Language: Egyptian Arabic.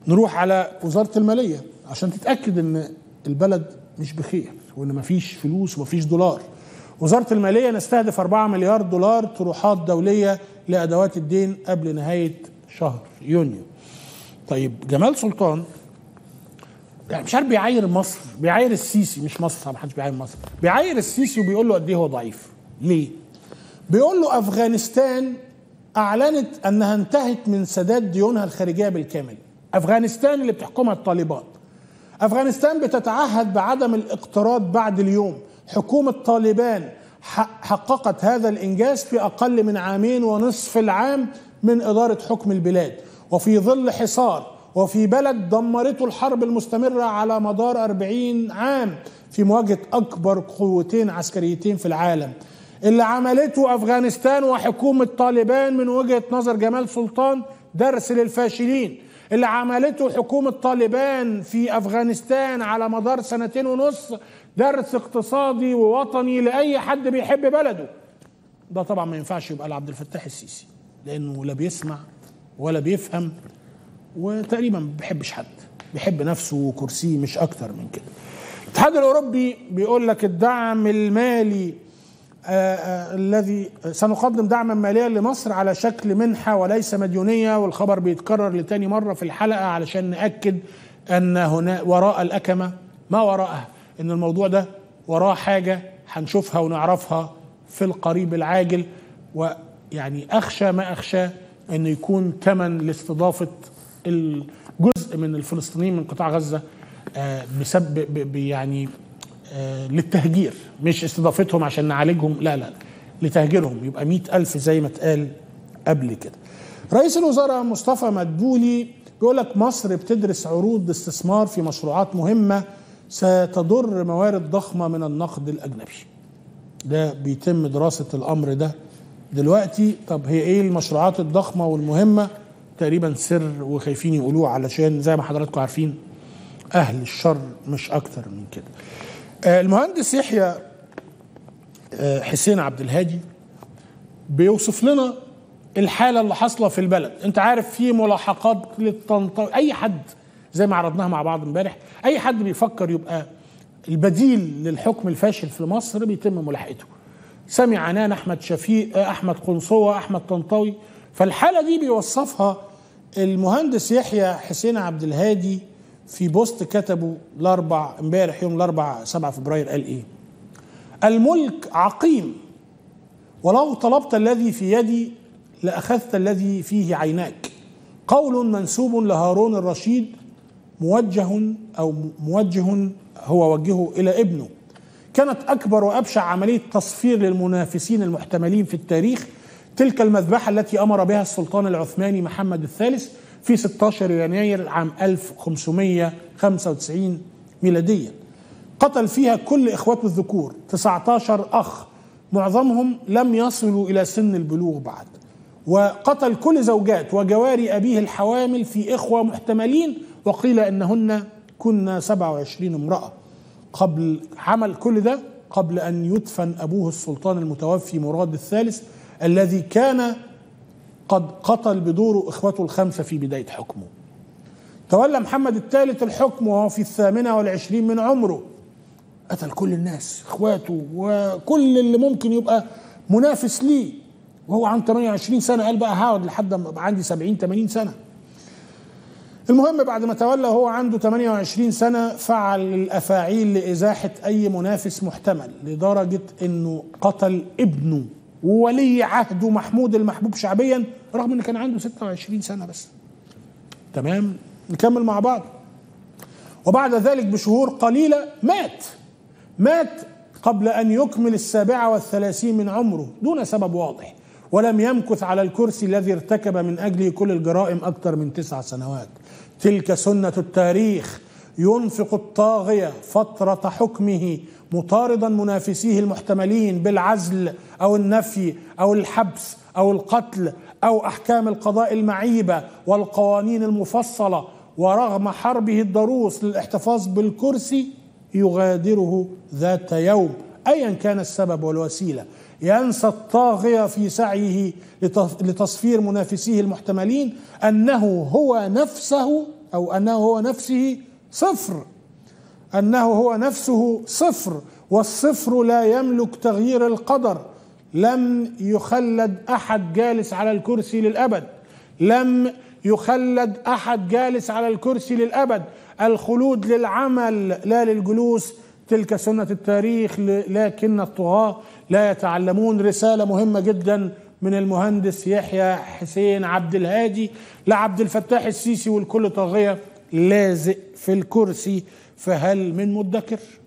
نروح على وزاره الماليه عشان تتاكد ان البلد مش بخير وان مفيش فلوس ومفيش دولار وزاره الماليه نستهدف 4 مليار دولار طروحات دوليه لادوات الدين قبل نهايه شهر يونيو طيب جمال سلطان يعني مش عارف بيعاير مصر بيعاير السيسي مش مصر طبعا محدش بيعاير مصر بيعاير السيسي وبيقول له قد ايه هو ضعيف ليه بيقول له افغانستان اعلنت انها انتهت من سداد ديونها الخارجيه بالكامل افغانستان اللي بتحكمها الطالبان افغانستان بتتعهد بعدم الاقتراض بعد اليوم حكومه طالبان حققت هذا الانجاز في اقل من عامين ونصف العام من اداره حكم البلاد وفي ظل حصار وفي بلد دمرته الحرب المستمره على مدار 40 عام في مواجهه اكبر قوتين عسكريتين في العالم اللي عملته افغانستان وحكومه طالبان من وجهه نظر جمال سلطان درس للفاشلين اللي عملته حكومه طالبان في افغانستان على مدار سنتين ونص درس اقتصادي ووطني لاي حد بيحب بلده ده طبعا ما ينفعش يبقى لعبد الفتاح السيسي لانه لا بيسمع ولا بيفهم وتقريبا ما بيحبش حد بيحب نفسه وكرسيه مش اكتر من كده الاتحاد الاوروبي بيقول لك الدعم المالي آه آه الذي سنقدم دعما ماليا لمصر على شكل منحة وليس مديونية والخبر بيتكرر لتاني مرة في الحلقة علشان نأكد أن هنا وراء الأكمة ما وراءها أن الموضوع ده وراه حاجة هنشوفها ونعرفها في القريب العاجل ويعني أخشى ما أخشى أن يكون ثمن لاستضافة الجزء من الفلسطينيين من قطاع غزة آه بسبب يعني آه للتهجير مش استضافتهم عشان نعالجهم لا لا لتهجيرهم يبقى مئة ألف زي ما اتقال قبل كده رئيس الوزراء مصطفى مدبولي بيقول لك مصر بتدرس عروض استثمار في مشروعات مهمة ستضر موارد ضخمة من النقد الأجنبي ده بيتم دراسة الأمر ده دلوقتي طب هي ايه المشروعات الضخمة والمهمة تقريبا سر وخايفين يقولوه علشان زي ما حضراتكم عارفين أهل الشر مش أكتر من كده المهندس يحيى حسين عبد الهادي بيوصف لنا الحاله اللي حاصله في البلد انت عارف في ملاحقات للطنطاوي اي حد زي ما عرضناها مع بعض امبارح اي حد بيفكر يبقى البديل للحكم الفاشل في مصر بيتم ملاحقته سامي عنان احمد شفيق احمد قنصوه احمد طنطاوي فالحاله دي بيوصفها المهندس يحيى حسين عبد الهادي في بوست كتبه الاربع امبارح يوم الاربع 7 فبراير قال ايه؟ الملك عقيم ولو طلبت الذي في يدي لاخذت الذي فيه عيناك قول منسوب لهارون الرشيد موجه او موجه هو وجهه الى ابنه كانت اكبر وابشع عمليه تصفير للمنافسين المحتملين في التاريخ تلك المذبحه التي امر بها السلطان العثماني محمد الثالث في 16 يناير عام 1595 ميلاديا قتل فيها كل اخوته الذكور 19 اخ معظمهم لم يصلوا الى سن البلوغ بعد وقتل كل زوجات وجواري ابيه الحوامل في اخوه محتملين وقيل انهن كنا 27 امراه قبل عمل كل ده قبل ان يدفن ابوه السلطان المتوفي مراد الثالث الذي كان قد قتل بدوره اخوته الخمسه في بدايه حكمه. تولى محمد الثالث الحكم وهو في الثامنه والعشرين من عمره. قتل كل الناس اخواته وكل اللي ممكن يبقى منافس ليه وهو عن 28 سنه قال بقى هقعد لحد ما ابقى عندي 70 80 سنه. المهم بعد ما تولى وهو عنده 28 سنه فعل الافاعيل لازاحه اي منافس محتمل لدرجه انه قتل ابنه وولي عهده محمود المحبوب شعبيا رغم ان كان عنده 26 سنه بس تمام نكمل مع بعض وبعد ذلك بشهور قليله مات مات قبل ان يكمل السابعه والثلاثين من عمره دون سبب واضح ولم يمكث على الكرسي الذي ارتكب من اجله كل الجرائم اكثر من تسع سنوات تلك سنه التاريخ ينفق الطاغيه فتره حكمه مطاردا منافسيه المحتملين بالعزل او النفي او الحبس او القتل او احكام القضاء المعيبه والقوانين المفصله ورغم حربه الضروس للاحتفاظ بالكرسي يغادره ذات يوم ايا كان السبب والوسيله ينسى الطاغيه في سعيه لتصفير منافسيه المحتملين انه هو نفسه او انه هو نفسه صفر انه هو نفسه صفر والصفر لا يملك تغيير القدر لم يخلد احد جالس على الكرسي للابد لم يخلد احد جالس على الكرسي للابد الخلود للعمل لا للجلوس تلك سنه التاريخ لكن الطغاه لا يتعلمون رساله مهمه جدا من المهندس يحيى حسين عبد الهادي لعبد الفتاح السيسي والكل طاغيه لازق في الكرسي فهل من مدكر